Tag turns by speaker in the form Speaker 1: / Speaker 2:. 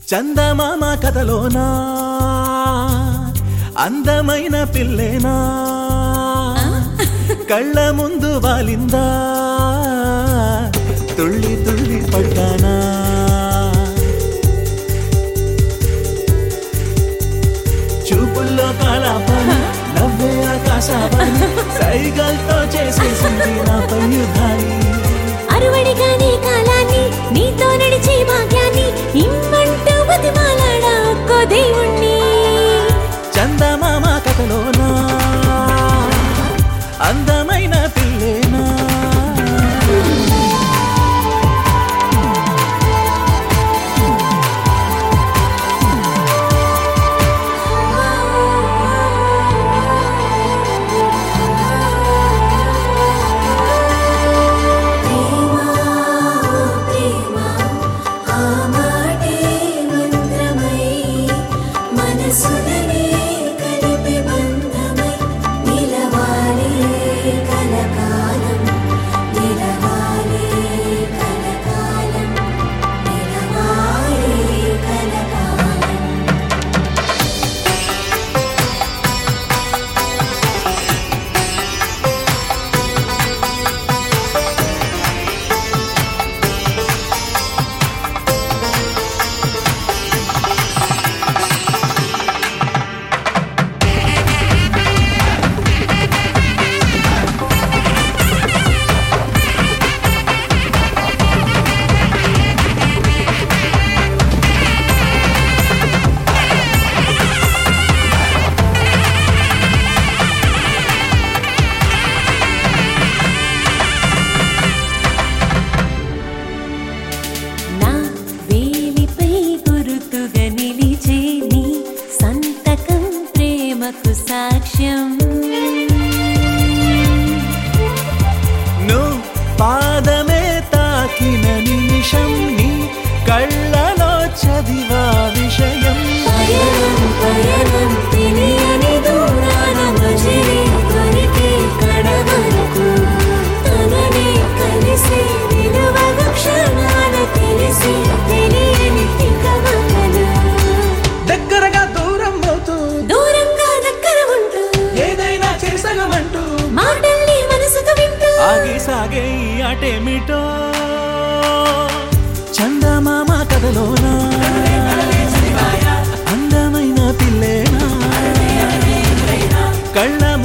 Speaker 1: చందమామ కథలోనా అందమైన పిల్లేనా కళ్ళ ముందు వాలిందా తుళ్ళి తుళ్ళి పడ్డానా చూపుల్లో కాలాపాని నవ్వే ఆకాశాపాని సైగల్తో చేసేసింది నా పయుధాని
Speaker 2: అరువడిగానే కాలాన్ని నీతో నడిచే భాగ్యాన్ని ఇమ్మంటూ బతిమాలాడా ఒక్కో దేవుణ్ణి
Speaker 1: చందమామ కథలోనా అందమైన పిల్లేనా
Speaker 2: మనసులనే కలిపి బంధమై నిలవాలి కలకాలం నిలవాలి కలకాలం నిలవాలి కలకాలం నా వేలిపై గురుతుగా నిలిచే నీ సంతకం ప్రేమకు సాక్ష్యం
Speaker 1: నువ్వు పాదమే తాకిన నిమిషం నీ కళ్ళలో చదివా విషయం
Speaker 2: పయనం పయనం తెలియని దూరాన మజిలీ దొరికే కడవరకు తననే కలిసి విలువగ క్షణాన తెలిసి తెలియని తికమకలు
Speaker 1: దగ్గరగా దూరం అవుతూ
Speaker 2: దూరంగా దగ్గర ఉంటూ
Speaker 1: ఏదైనా చేసగమంటూ
Speaker 2: మాటల్ని మనసుకు వింటూ
Speaker 1: ఆగి సాగే ఈ ఆటేమిటో చందమామ కథలోనా అందమైన పిల్లేనా కళ్ళ